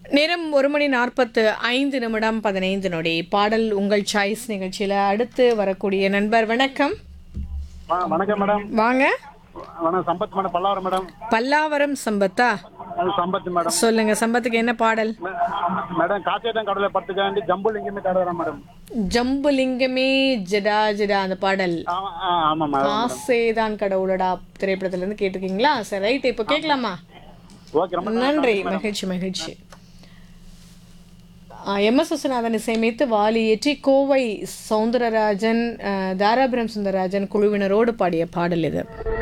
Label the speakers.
Speaker 1: நேரம் ஒரு மணி நாற்பத்து ஐந்து நிமிடம் பதினைந்து நொடி பாடல் உங்கள் சாய்ஸ் நிகழ்ச்சியில் அடுத்து வரக்கூடிய நண்பர் வணக்கம்
Speaker 2: ஆ, வணக்கம் மேடம்
Speaker 1: வாங்க
Speaker 2: வணக்கம் சம்பத் மேடம் பல்லாவரம் மேடம்
Speaker 1: பல்லாவரம் சம்பத்தா
Speaker 2: அது சம்பத் மேடம்
Speaker 1: சொல்லுங்க சம்பத்துக்கு என்ன பாடல்
Speaker 2: மே- மேடம் காச்சேட்டம் கடலை பத்துக்காண்டி ஜம்புலிங்கமே கடவுறேன் மேடம்
Speaker 1: ஜம்புலிங்கமே ஜடா ஜடா அந்த பாடல்
Speaker 2: ஆ ஆ, ஆமாம் மேடம்
Speaker 1: ஆசேதான் கடவுளடா திரைப்படத்துல இருந்து கேட்டிருக்கீங்களா சரி ரைட் இப்போ கேட்கலாமா
Speaker 2: ஓகே ரொம்ப
Speaker 1: நன்றி மகிழ்ச்சி மகிழ்ச்சி எம் எஸ் விஸ்வநாதன் இசையமைத்து வாலி இயற்றி கோவை சவுந்தரராஜன் அஹ், தாராபுரம் சுந்தரராஜன் குழுவினரோடு பாடிய பாடல் இது